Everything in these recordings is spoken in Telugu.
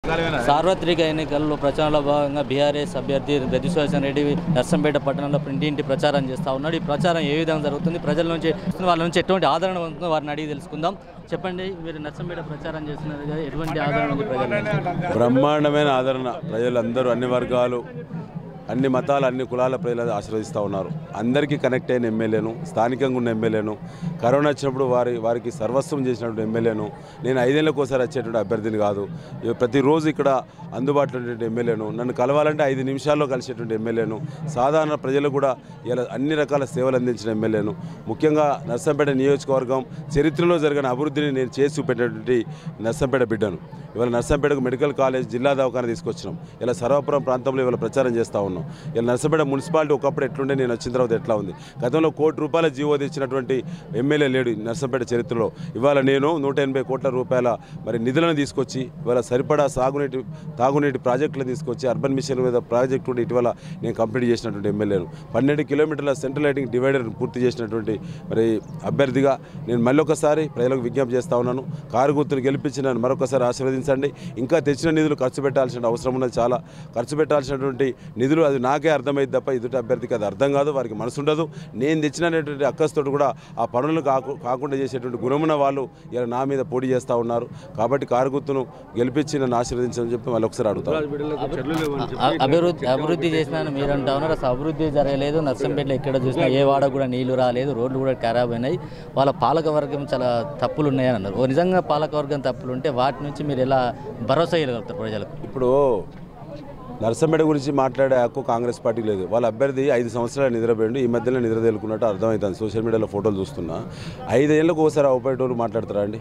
సార్వత్రిక ఎన్నికల్లో ప్రచారంలో భాగంగా బీఆర్ఎస్ అభ్యర్థి రఘుశ్వసన్ రెడ్డి నర్సంపేట పట్టణంలో ఇంటింటి ప్రచారం చేస్తూ ఉన్నాడు ఈ ప్రచారం ఏ విధంగా జరుగుతుంది ప్రజల నుంచి వాళ్ళ నుంచి ఎటువంటి ఆదరణ ఉంటుందో వారిని అడిగి తెలుసుకుందాం చెప్పండి మీరు నర్సంపేట ప్రచారం చేస్తున్నారు కదా ఎటువంటి ఆదరణ ఉంది ప్రజల నుంచి బ్రహ్మాండమైన ఆదరణ ప్రజలందరూ అన్ని వర్గాలు అన్ని మతాలు అన్ని కులాల ప్రజలు ఆశీర్వదిస్తూ ఉన్నారు అందరికీ కనెక్ట్ అయిన ఎమ్మెల్యేను స్థానికంగా ఉన్న ఎమ్మెల్యేను కరోనా వచ్చినప్పుడు వారి వారికి సర్వస్వం చేసినటువంటి ఎమ్మెల్యేను నేను ఐదేళ్ళకి ఒకసారి వచ్చేటువంటి అభ్యర్థిని కాదు ఇక ప్రతిరోజు ఇక్కడ అందుబాటులో ఉండేటువంటి ఎమ్మెల్యేను నన్ను కలవాలంటే ఐదు నిమిషాల్లో కలిసేటువంటి ఎమ్మెల్యేను సాధారణ ప్రజలకు కూడా ఇలా అన్ని రకాల సేవలు అందించిన ఎమ్మెల్యేను ముఖ్యంగా నర్సంపేట నియోజకవర్గం చరిత్రలో జరిగిన అభివృద్ధిని నేను చేసి చూపెట్టినటువంటి నర్సంపేట బిడ్డను ఇవాళ నర్సంపేటకు మెడికల్ కాలేజ్ జిల్లా దవాఖాన తీసుకొచ్చినాం ఇలా సర్వాపురం ప్రాంతంలో ఇవాళ ప్రచారం చేస్తూ ఉన్నాం ఇలా నర్సంపేట మున్సిపాలిటీ ఒకప్పుడు ఎట్లుండే నేను వచ్చిన తర్వాత ఎట్లా ఉంది గతంలో కోటి రూపాయల జీవో తెచ్చినటువంటి ఎమ్మెల్యే లేడు ఈ నర్సంపేట చరిత్రలో ఇవాళ నేను నూట ఎనభై కోట్ల రూపాయల మరి నిధులను తీసుకొచ్చి ఇవాళ సరిపడా సాగునీటి తాగునీటి ప్రాజెక్టులను తీసుకొచ్చి అర్బన్ మిషన్ మీద ప్రాజెక్టు ఉండి ఇటీవల నేను కంప్లీట్ చేసినటువంటి ఎమ్మెల్యేను పన్నెండు కిలోమీటర్ల సెంట్రల్ లైటింగ్ డివైడర్ పూర్తి చేసినటువంటి మరి అభ్యర్థిగా నేను మళ్ళొకసారి ప్రజలకు విజ్ఞప్తి చేస్తా ఉన్నాను కారు గుర్తును గెలిపించి నన్ను మరొకసారి ఆశీర్వదించండి ఇంకా తెచ్చిన నిధులు ఖర్చు పెట్టాల్సిన అవసరం ఉన్నది చాలా ఖర్చు పెట్టాల్సినటువంటి నిధులు అది నాకే అర్థమైంది తప్ప ఎదుటి అభ్యర్థికి అది అర్థం కాదు వారికి మనసు ఉండదు నేను తెచ్చినటువంటి అక్కస్తోటి కూడా ఆ పనులు కాకు కాకుండా చేసేటువంటి గుణమున్న వాళ్ళు ఇలా నా మీద పోటీ చేస్తూ ఉన్నారు కాబట్టి కారు గుర్తును గెలిపించి నన్ను ఆశీర్వదించని చెప్పి మళ్ళీ ఒకసారి అడుగుతాను అ- అభివృద్ధి అభివృద్ధి చేసినాను మీరు అంటా ఉన్నారు అసలు అభివృద్ధి జరగలేదు నర్సంపేటలో ఎక్కడ చూసినా ఏ వాడ కూడా నీళ్లు రాలేదు రోడ్లు కూడా ఖరాబ్ అయినాయి వాళ్ళ పాలక వర్గం చాలా తప్పులు ఉన్నాయని అన్నారు ఓ నిజంగా పాలక వర్గం తప్పులు ఉంటే వాటి నుంచి మీరు ఎలా భరోసా ఇవ్వగలుగుతారు ప్రజలకు ఇప్పుడు నరసంపేట గురించి మాట్లాడే హక్కు కాంగ్రెస్ పార్టీ లేదు వాళ్ళ అభ్యర్థి ఐదు సంవత్సరాలు నిద్రపోయిండు ఈ మధ్యలో నిద్ర తెలుకున్నట్టు అర్థమవుతుంది సోషల్ మీడియాలో ఫోటోలు చూస్తున్నా ఐదేళ్లకు ఒకసారి అవపేటోళ్ళు మాట్లాడతారా అండి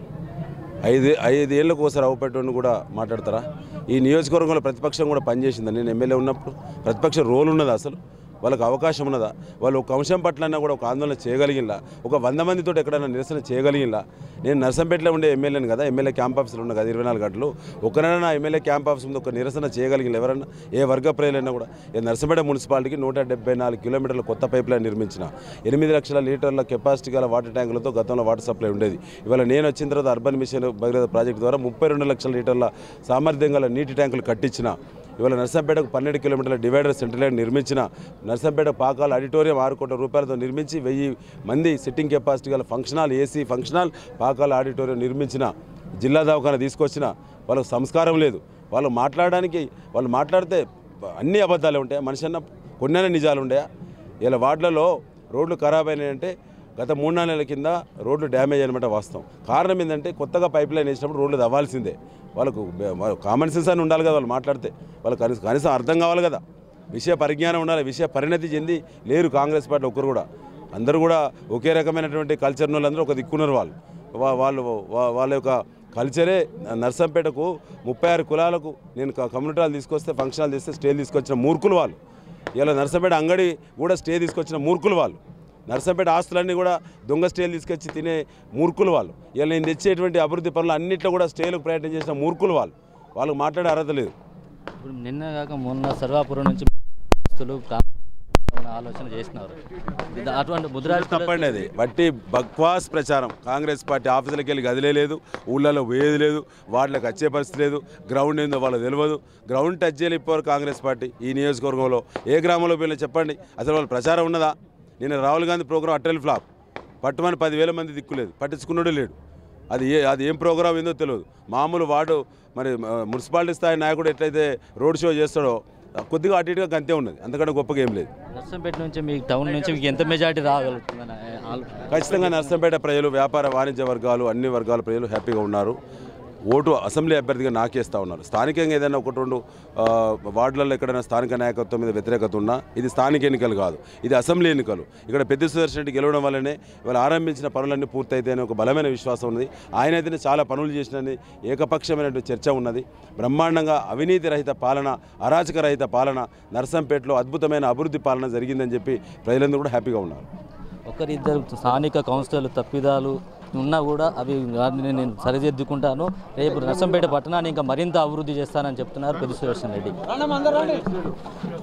ఐదు ఐదేళ్లకు ఒకసారి అవపేటోళ్ళు కూడా మాట్లాడతారా ఈ నియోజకవర్గంలో ప్రతిపక్షం కూడా పనిచేసిందా నేను ఎమ్మెల్యే ఉన్నప్పుడు ప్రతిపక్ష రోల్ ఉన్నదా అసలు వాళ్ళకి అవకాశం ఉన్నదా వాళ్ళు ఒక అంశం పట్లన్నా కూడా ఒక ఆందోళన చేయగలిగిలా ఒక వంద మందితో ఎక్కడైనా నిరసన చేయగలిగిలా నేను నర్సంపేటలో ఉండే ఎమ్మెల్యేని కదా ఎమ్మెల్యే క్యాంప్ ఆఫీస్లో ఉన్నా కదా ఇరవై నాలుగు గంటలు ఒకరైనా నా ఎమ్మెల్యే క్యాంప్ ఆఫీస్ ముందు ఒక నిరసన చేయగలిగిన ఎవరన్నా ఏ వర్గ ప్రజలైనా కూడా ఈ నర్సంపేట మున్సిపాలిటీకి నూట డెబ్బై నాలుగు కిలోమీటర్ల కొత్త పైప్ లైన్ నిర్మించిన ఎనిమిది లక్షల లీటర్ల కెపాసిటీ గల వాటర్ ట్యాంకులతో గతంలో వాటర్ సప్లై ఉండేది ఇవాళ నేను వచ్చిన తర్వాత అర్బన్ మిషన్ భగీరథ ప్రాజెక్ట్ ద్వారా ముప్పై రెండు లక్షల లీటర్ల సామర్థ్యం గల నీటి ట్యాంకులు కట్టించిన ఇవాళ నర్సంపేటకు పన్నెండు కిలోమీటర్ల డివైడర్ సెంటర్ లైన్ నిర్మించిన నర్సంపేట పాకాల ఆడిటోరియం ఆరు కోట్ల రూపాయలతో నిర్మించి వెయ్యి మంది సిట్టింగ్ కెపాసిటీ గల function hall AC function hall Pakala auditorium నిర్మించిన జిల్లా దవాఖాన తీసుకొచ్చిన వాళ్ళకు సంస్కారం లేదు వాళ్ళు మాట్లాడడానికి వాళ్ళు మాట్లాడితే అన్ని అబద్ధాలే ఉంటాయి మనిషి అన్న కొన్నైనా నిజాలు ఉంటాయా ఇలా వార్డులలో రోడ్లు ఖరాబ్ అయినాయంటే గత మూడు నాలుగు నెలల కింద రోడ్లు డ్యామేజ్ అనమాట వాస్తవం కారణం ఏంటంటే కొత్తగా పైప్ లైన్ వేసినప్పుడు రోడ్లు తవ్వాల్సిందే వాళ్ళకు కామన్ సెన్స్ అని ఉండాలి కదా వాళ్ళు మాట్లాడితే వాళ్ళకి కనీసం కనీసం అర్థం కావాలి కదా విషయ పరిజ్ఞానం ఉండాలి విషయ పరిణతి చెంది లేరు కాంగ్రెస్ పార్టీ ఒక్కరు కూడా అందరూ కూడా ఒకే రకమైనటువంటి కల్చర్ వాళ్ళందరూ ఒక దిక్కున్నారు వాళ్ళు వా- వాళ్ళు వా- వాళ్ళ యొక్క కల్చరే నర్సంపేటకు ముప్పై ఆరు కులాలకు నేను క- కమ్యూనిటీ హాల్ తీసుకొస్తే ఫంక్షన్ హాల్ తీస్తే స్టేలు తీసుకొచ్చిన మూర్ఖులు వాళ్ళు ఇలా నర్సంపేట అంగడి కూడా స్టే తీసుకొచ్చిన మూర్ఖులు వాళ్ళు నర్సంపేట ఆస్తులన్నీ కూడా దొంగ స్టేలు తీసుకొచ్చి తినే మూర్ఖులు వాళ్ళు ఇలా నేను తెచ్చేటువంటి అభివృద్ధి పనులు అన్నింటిలో కూడా స్టేలకు ప్రయత్నం చేసిన మూర్ఖులు వాళ్ళు వాళ్ళకు మాట్లాడే అర్హత లేదు ఇప్పుడు నిన్న కాక మొన్న సర్వాపురం నుంచి ఆస్తులు కా- ఆలోచన చేసినారు ఇది అటువంటి ముద్రాజ్ తప్పండి అది బట్టి బక్వాస్ ప్రచారం కాంగ్రెస్ పార్టీ ఆఫీసులకు వెళ్ళి గదిలే లేదు ఊళ్ళలో పోయేది లేదు వాళ్ళకి వచ్చే పరిస్థితి లేదు గ్రౌండ్ ఏందో వాళ్ళకి తెలియదు గ్రౌండ్ టచ్ చేయలేదు ఇప్పటివరకు కాంగ్రెస్ పార్టీ ఈ నియోజకవర్గంలో ఏ గ్రామంలో పోయినా చెప్పండి అసలు వాళ్ళ ప్రచారం ఉన్నదా నేను రాహుల్ గాంధీ ప్రోగ్రాం అటల్ ఫ్లాప్ పట్టుమని పదివేల మంది దిక్కులేదు పట్టించుకున్నాడు లేడు అది ఏ అది ఏం ప్రోగ్రాం ఏందో తెలియదు మామూలు వాడు మరి ఆ, మున్సిపాలిటీ స్థాయి నాయకుడు ఎట్లయితే రోడ్ షో చేస్తాడో కొద్దిగా అటు ఇటుగా అంతే ఉన్నది అంతకంటే గొప్పగా ఏం లేదు నర్సంపేట నుంచి మీకు టౌన్ నుంచి మీకు ఎంత మెజారిటీ రాగలుగుతుందని ఆలో- ఖచ్చితంగా నర్సంపేట ప్రజలు వ్యాపార వాణిజ్య వర్గాలు అన్ని వర్గాల ప్రజలు హ్యాపీగా ఉన్నారు ఓటు అసెంబ్లీ అభ్యర్థిగా నాకేస్తూ ఉన్నారు స్థానికంగా ఏదైనా ఒకటి రెండు ఆ, వార్డులలో ఎక్కడైనా స్థానిక నాయకత్వం మీద వ్యతిరేకత ఉన్నా ఇది స్థానిక ఎన్నికలు కాదు ఇది అసెంబ్లీ ఎన్నికలు ఇక్కడ పెద్ద సుదర్శన్ రెడ్డి గెలవడం వల్లనే ఇవాళ ఆరంభించిన పనులన్నీ పూర్తయితేనే ఒక బలమైన విశ్వాసం ఉంది ఆయన అయితేనే చాలా పనులు చేసినని ఏకపక్షమైనటువంటి చర్చ ఉన్నది బ్రహ్మాండంగా అవినీతి రహిత పాలన అరాచక రహిత పాలన నర్సంపేటలో అద్భుతమైన అభివృద్ధి పాలన జరిగిందని చెప్పి ప్రజలందరూ కూడా హ్యాపీగా ఉన్నారు ఒకరిద్దరు స్థానిక కౌన్సిలర్లు తప్పిదాలు ఉన్నా కూడా అవి వాటిని నేను సరిదిద్దుకుంటాను రేపు నర్సంపేట పట్టణాన్ని ఇంకా మరింత అభివృద్ధి చేస్తానని చెప్తున్నారు పెద్ద సుదర్శన్ రెడ్డి